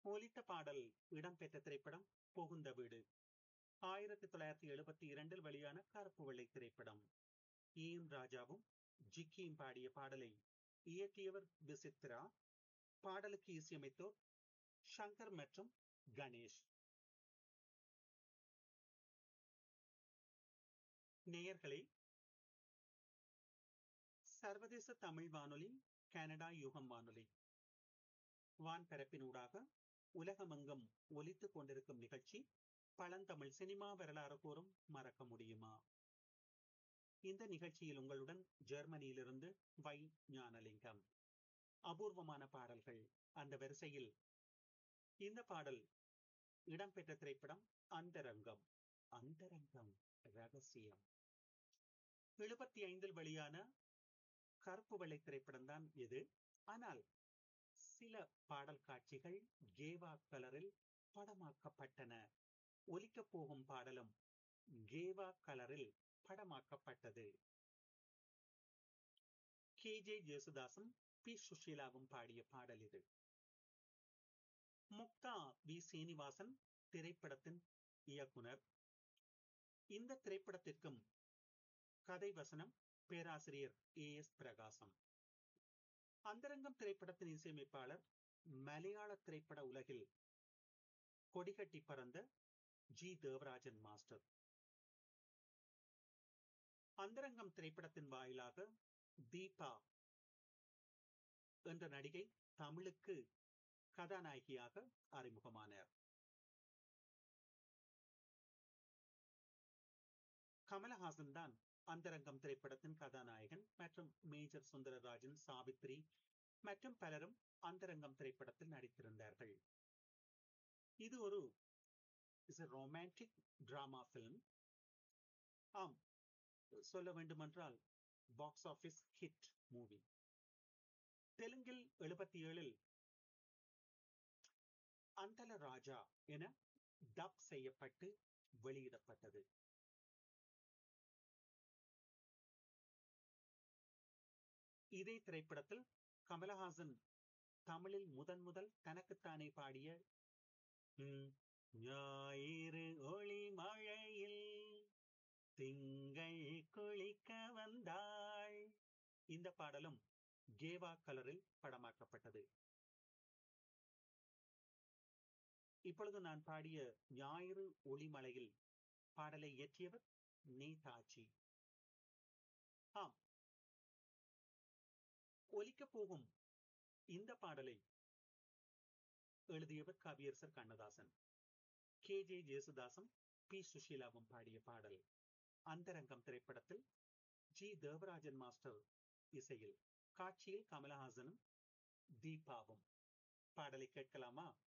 ஒலித்த பாடல் இடம்பெற்ற திரைப்படம் புகுந்த வீடு ஆயிரத்தி தொள்ளாயிரத்தி எழுபத்தி இரண்டில் வெளியான கருப்பு வெள்ளை திரைப்படம் ஈம் ராஜாவும் ஜிக்கியும் பாடிய பாடலை இயற்றியவர் விசித்ரா பாடலுக்கு இசையமைத்தோர் சங்கர் மற்றும் கணேஷ் நேயர்களே சர்வதேச தமிழ் வானொலி கனடா யுகம் வானொலி வான்பரப்பினூடாக உலகமெங்கும் ஒலித்துக் கொண்டிருக்கும் நிகழ்ச்சி பழந்தமிழ் சினிமா வரலாறு கூறும் மறக்க முடியுமா இந்த நிகழ்ச்சியில் உங்களுடன் ஜெர்மனியிலிருந்து வை ஞானலிங்கம் அபூர்வமான பாடல்கள் அந்த வரிசையில் இந்த பாடல் இடம்பெற்ற திரைப்படம் அந்தரங்கம் அந்தரங்கம் ரகசியம் எழுபத்தி ஐந்தில் வெளியான கருப்பு வெள்ளை திரைப்படம் தான் இது ஆனால் சில பாடல் காட்சிகள் கேவா கலரில் படமாக்கப்பட்டன ஒலிக்கப் போகும் பாடலும் கேவா கலரில் படமாக்கப்பட்டது கே ஜே ஜேசுதாசும் பி சுஷீலாவும் பாடிய பாடல் இது முக்தா வி சீனிவாசன் திரைப்படத்தின் இயக்குனர் இந்த திரைப்படத்திற்கும் கதை வசனம் பேராசிரியர் ஏ எஸ் பிரகாசம் அந்தரங்கம் திரைப்படத்தின் இசையமைப்பாளர் மலையாள திரைப்பட உலகில் கொடிகட்டி பறந்த ஜி தேவராஜன் மாஸ்டர் அந்தரங்கம் திரைப்படத்தின் வாயிலாக தீபா என்ற நடிகை தமிழுக்கு கதாநாயகியாக அறிமுகமானார் கமலஹாசன் தான் அந்தரங்கம் திரைப்படத்தின் கதாநாயகன் மற்றும் மேஜர் சுந்தரராஜன் சாவித்ரி மற்றும் பலரும் அந்தரங்கம் திரைப்படத்தில் நடித்திருந்தார்கள் இது ஒரு is a romantic drama film ஆம் சொல்ல வேண்டுமென்றால் பாக்ஸ் ஆபீஸ் ஹிட் மூவி தெலுங்கில் எழுபத்தி ஏழில் அந்தல ராஜா என டப் செய்யப்பட்டு வெளியிடப்பட்டது இதே திரைப்படத்தில் கமலஹாசன் தமிழில் முதன் முதல் தனக்குத்தானே பாடிய ஞாயிறு ஒளி மழையில் திங்கள் குளிக்க வந்தாள் இந்த பாடலும் கேவா கலரில் படமாக்கப்பட்டது இப்பொழுது நான் பாடிய ஞாயிறு ஒளிமலையில் பாடலை இயற்றியவர் நேதாஜி ஆம் ஒலிக்கப் போகும் இந்த பாடலை எழுதியவர் கவியரசர் கண்ணதாசன் கே ஜே ஜேசுதாசம் பி சுஷீலாவும் பாடிய பாடல் அந்தரங்கம் திரைப்படத்தில் ஜி தேவராஜன் மாஸ்டர் இசையில் காட்சியில் கமலஹாசனும் தீபாவும் பாடலை கேட்கலாமா